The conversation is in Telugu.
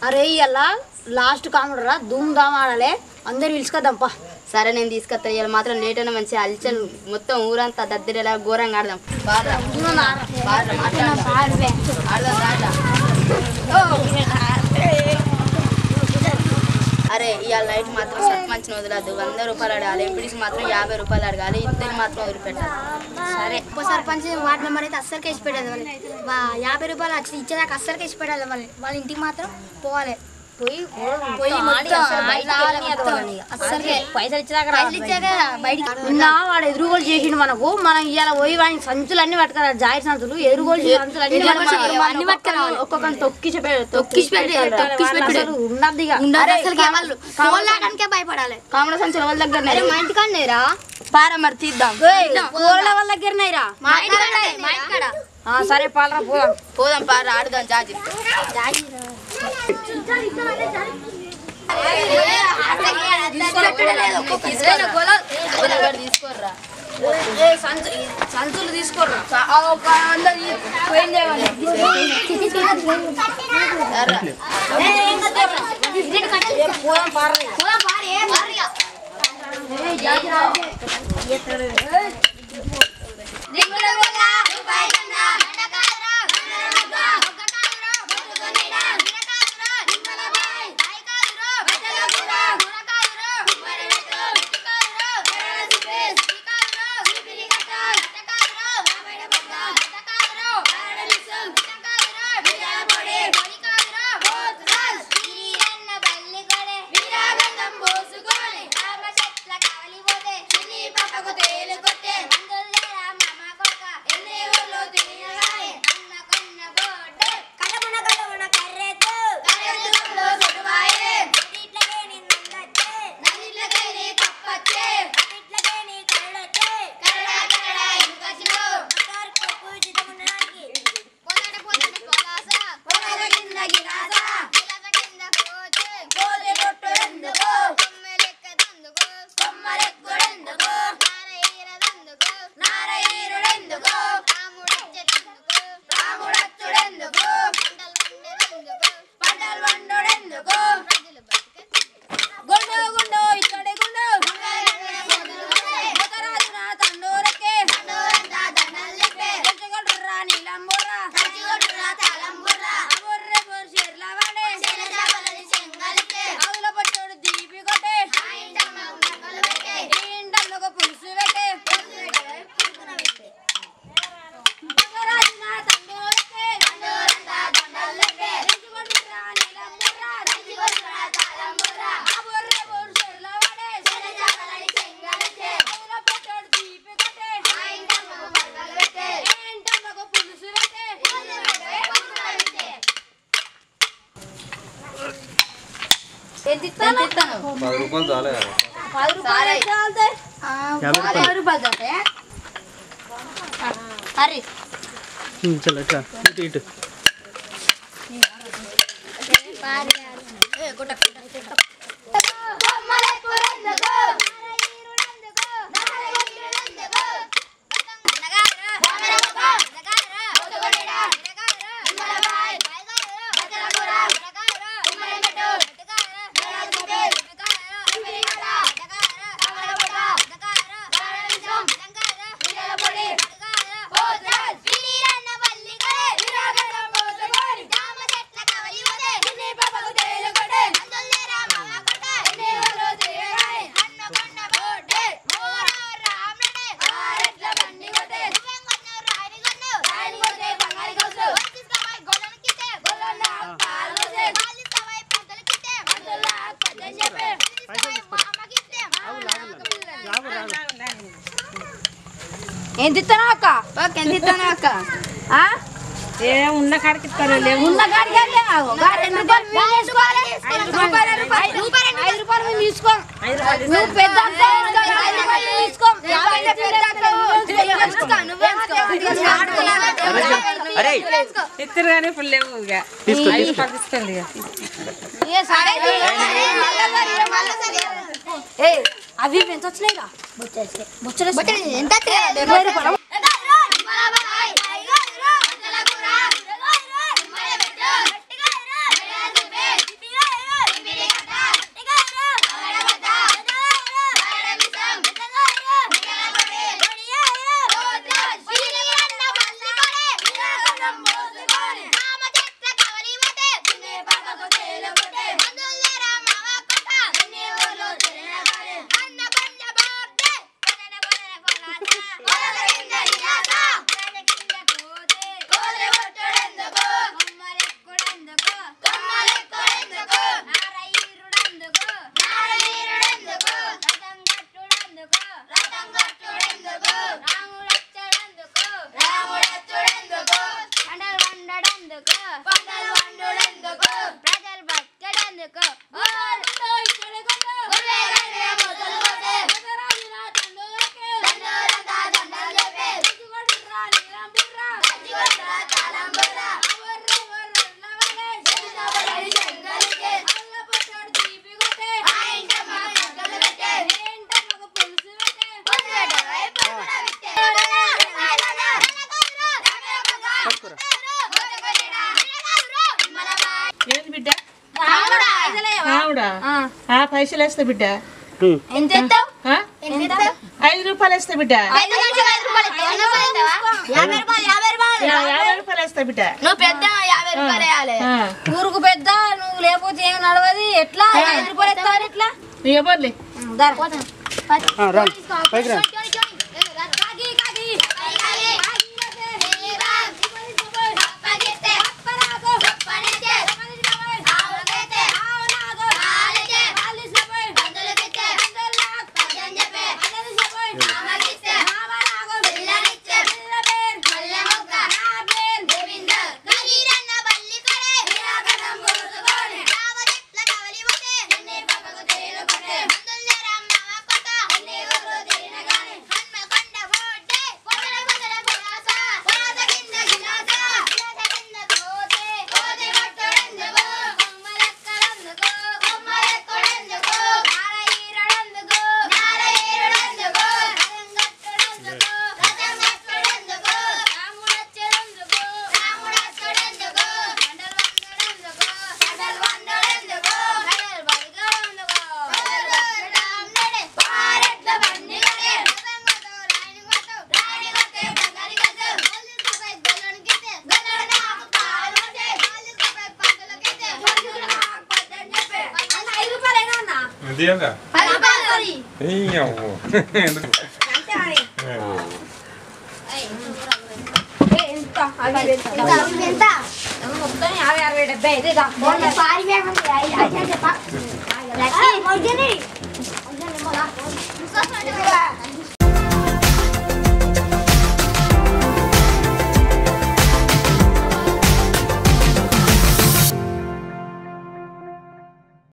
అరే ఇలా లాస్ట్ కామెడరా ధూమ్ ధామ్ ఆడాలి అందరు పిలుచుకోద్దాంపా సరే నేను తీసుకొస్తా ఇవాళ మాత్రం లేట్ అయినా మంచి అల్చల్ మొత్తం ఊరంతా దద్దరిలా ఘోరంగా ఆడదాం బాగా బాగా మాట్లాడదాం ఆడదాం దాంట్లో అరే ఇవాళ నైట్ మాత్రం సర్పంచ్ వదలద్దు వంద రూపాయలు అడగాలి ఎంపీడీసీ మాత్రం యాభై రూపాయలు అడగాలి ఇద్దరు మాత్రం వదిలిపెట్టాలి సరే ఉప సర్పంచ్ వార్డు నెంబర్ అయితే అస్సలు కేసి పెట్టాలి వాళ్ళు వా- యాభై రూపాయలు వచ్చి ఇచ్చేదాకా అస్సలు కేసి పెట్టాలి వాళ్ళు వాళ్ళ ఇంటికి మాత్రం పోవాలి పోయి పోయి మొత్తం అస్సలకే పైసలు ఇచ్చేదాకా పైసలు ఇచ్చాక బయటికి నిన్న వాడు ఎదురుగోలు చేసిండు మనకు మనం ఇవాళ పోయి వాడి సంచులు అన్ని పట్టుకురా జాయిర్ సంచులు ఎదురుగోలు చేసిన సంచులు అన్ని పట్టుకురా. అన్ని పట్టుకురావాలి. ఒక్కొక్కరిని తొక్కిసి పె- తొక్కిసి పెట్టి- తొక్కిసి పెట్టి- అసలు ఉండద్దు ఇక ఉండదు అసలు వాళ్ళు కోళ్ళడానికే భయపడాలి కామడ సంచుల వాళ్ళ దగ్గర మా ఇంటికాడనేరా పారా మరి తీద్దాం కూరల వాళ్ళ దగ్గరనేరా మా ఇంటికాడ మా ఇంటికాడ సరే పాలరా పోదాం పోదాం పారా ఆడుదాం జాజి తీసుకోర్రా ఏ సంచు ఈ సంచులు తీసుకోర్రా ఒక అందరు పోయింది పోదాం పారలే పది రూపాయలు చాలే కదా యాభై రూపాయలు చదువుతాయి హరి చల్ అట్లా ఇటు ఇటు ఎంత ఇస్తానా అక్క ఓకే ఎంత ఇస్తాను అక్క ఆ? ఏ ఉన్న కాడికి ఇస్తారు లేవు ఉన్న కాడికి వెళ్ళి ఆగు. గా రెండు రూపాయలు మేము తీసుకోవాలి. ఐదు రూపాయలు, ఐదు రూపాయలు, ఐదు రూపాయలు మేము తీసుకోం. నువ్వు పెద్ద అక్క, ఇంకా ఐదు రూపాయలు మేము తీసుకోం. యాభై పెద్ద అక్క, నువ్వే తీసుకో, నువ్వే తీసుకో. అరే ఇస్తారు కానీ ఇప్పుడు లేవు ఇక తీసుకో, ఐదు తీసుకో. రూపాయలు తీసుకోండి ఇక ఏ సరే ఏ అవి ఎంత వచ్చినాయిగా బొచ్చలు ఎంత డెబ్బై రూపాయలు పైసలా ఆ, పైసలు వేస్తా బిడ్డ ఉమ్. ఎంత ఎత్తావు ఆ? ఎంత ఐదు రూపాయలు వేస్తా బిడ్డ ఐదు నిమిషాలు ఐదు రూపాయలు ఎత్తావా? యాభై రూపాయలు యాభై రూపాయలు యా- యాభై రూపాయలు వేస్తా బిడ్డ నువ్వు పెద్ద యాభై రూపాయలు వేయాలి ఆ. ఊరుకు పెద్ద నువ్వు లేకపోతే ఏం నడవది ఎట్లా ఐదు రూపాయలు ఎత్తారు ఎట్లా నువ్వు ఎవరులే ఆ, రా పైకి రా ఎంతేందా ఎందుకు ఎంత